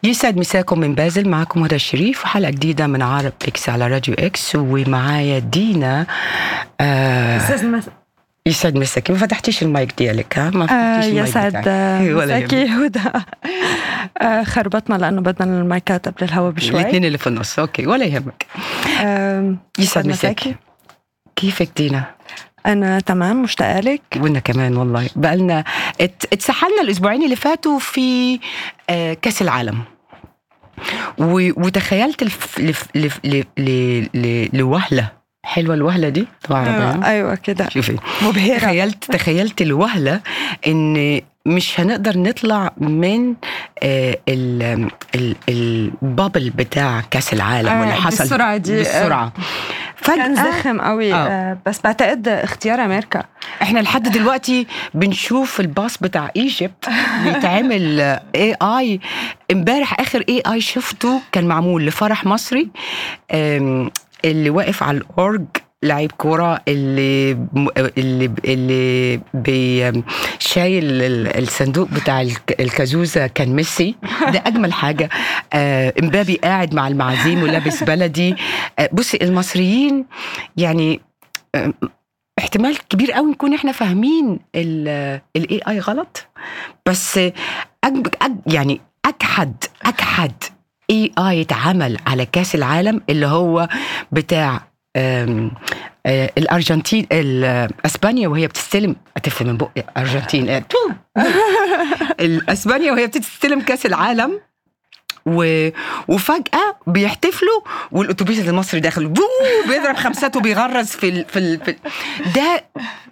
يسعد مساكم من بازل معكم هدى الشريف وحلقه جديده من عرب اكس على راديو اكس ومعايا دينا آه استاذ مس... يسعد مساكي ما فتحتيش المايك ديالك ها ما آه فتحتيش المايك يسعد بتاعك. آه، ولا مساكي يهمك. هدى آه خربطنا لانه بدنا المايكات قبل الهوا بشوي الاثنين اللي في النص اوكي ولا يهمك آه يسعد مساكي كيفك دينا انا تمام مشتاقه لك وانا كمان والله بقالنا ات- اتسحلنا الاسبوعين اللي فاتوا في آه، كاس العالم و- وتخيلت الف... لف... لف... ل... ل... ل... لوهله حلوه الوهله دي طبعا ايوه, أيوة كده شوفي مبهره تخيلت تخيلت الوهله ان مش هنقدر نطلع من آه، ال ال البابل بتاع كاس العالم آه، واللي حصل بالسرعة دي، آه. بالسرعه كان فجاه زخم قوي آه. آه. بس بعتقد اختيار امريكا احنا لحد دلوقتي بنشوف الباص بتاع ايجيبت بيتعمل اي اي امبارح اخر اي اي شفته كان معمول لفرح مصري أم، اللي واقف على الاورج لعيب كوره اللي اللي اللي بي شايل ال- الصندوق بتاع الك- الكازوزه كان ميسي ده اجمل حاجه آه، امبابي قاعد مع المعازيم ولابس بلدي آه، بصي المصريين يعني آه، احتمال كبير قوي نكون احنا فاهمين الاي اي غلط بس أج أج يعني اجحد اجحد اي اي اتعمل على كاس العالم اللي هو بتاع آم، آه، الارجنتين ال- اسبانيا وهي بتستلم اتف من بقي ارجنتين آه، تو. اسبانيا وهي بتستلم كاس العالم و... وفجأة بيحتفلوا والأتوبيس المصري داخل بو بيضرب خمسات وبيغرز في ال... في, ال... في ال... ده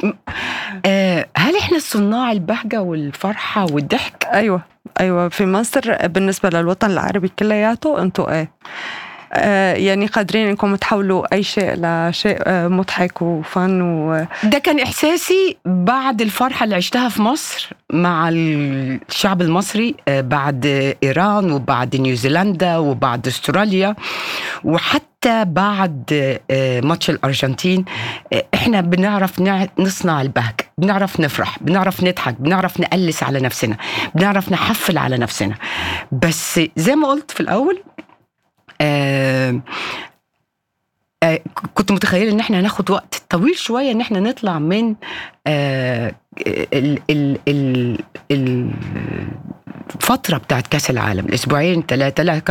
آه هل احنا صناع البهجة والفرحة والضحك؟ ايوه ايوه في مصر بالنسبه للوطن العربي كلياته انتوا ايه آه يعني قادرين انكم تحولوا اي شيء لشيء آه مضحك وفن و... ده كان إحساسي بعد الفرحة اللي عشتها في مصر مع الشعب المصري آه، بعد إيران وبعد نيوزيلندا وبعد أستراليا وحتى بعد آه، ماتش الأرجنتين آه، إحنا بنعرف نع- نصنع البهجة بنعرف نفرح بنعرف نضحك بنعرف نقلس على نفسنا بنعرف نحفل على نفسنا بس زي ما قلت في الأول آه آه، كنت متخيله ان احنا هناخد وقت طويل شويه ان احنا نطلع من آه، ال ال ال ال الفتره بتاعت كاس العالم الاسبوعين ثلاثه لا كان